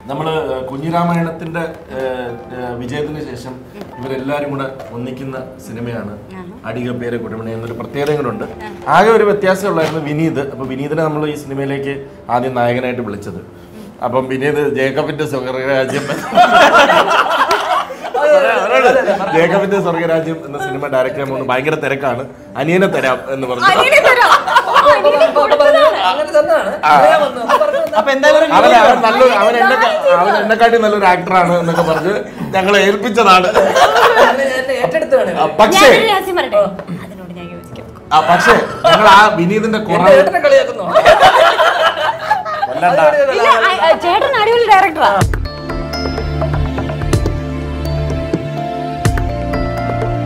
നമ്മൾ കുഞ്ഞിരാമായണത്തിന്റെ ഏഹ്, ഏഹ്, വിജയത്തിന് ശേഷം ഇവരെല്ലാരും കൂടെ ഒന്നിക്കുന്ന സിനിമയാണ് അടിക പേര് കുടുംബണി എന്നൊരു പ്രത്യേകത കൂടെ ഉണ്ട് ആകെ ഒരു വ്യത്യാസം ഉള്ളായിരുന്നു വിനീത് അപ്പൊ വിനീതിനെ നമ്മൾ ഈ സിനിമയിലേക്ക് ആദ്യം നായകനായിട്ട് വിളിച്ചത് അപ്പം വിനീത് ജേക്കബിന്റെ സ്വർഗരാജ്യം ജേക്കബിന്റെ സ്വർഗരാജ്യം എന്ന സിനിമ ഡയറക്റ്റ് ചെയ്യാൻ പോകുന്നു ഭയങ്കര തിരക്കാണ് അനിയനെ തരാം എന്ന് പറഞ്ഞു അനിയനെ തരാം. ആ, അനിയനെ കൊടുത്തതാണ്. അങ്ങനെ തന്നാണ് ഞാൻ വന്നു. അപ്പൊ പറഞ്ഞു, അപ്പൊ എന്തായാലും അവൻ അവൻ നല്ലൊരു അവൻ എന്നെ അവൻ എന്നെക്കാട്ടി നല്ലൊരു ആക്ടറാണ് എന്നൊക്കെ പറഞ്ഞ് ഞങ്ങളെ ഏൽപ്പിച്ചതാണ് അങ്ങനെ ഞാൻ ഏറ്റെടുത്താണ് ആ, പക്ഷേ ഞാനൊരു രഹസ്യം പറയട്ടെ അതിനോട് ഞാൻ യോജിക്കും ആ പക്ഷേ ഞങ്ങൾ ആ വിനീതിന്റെ എന്റെ കുറവ് ഏട്ടനെ കളിയാക്കുന്നു കൊല്ലണ്ട ഇല്ല ആ, ആ, ചേട്ടൻ അടിപൊളി ഡയറക്ടറാ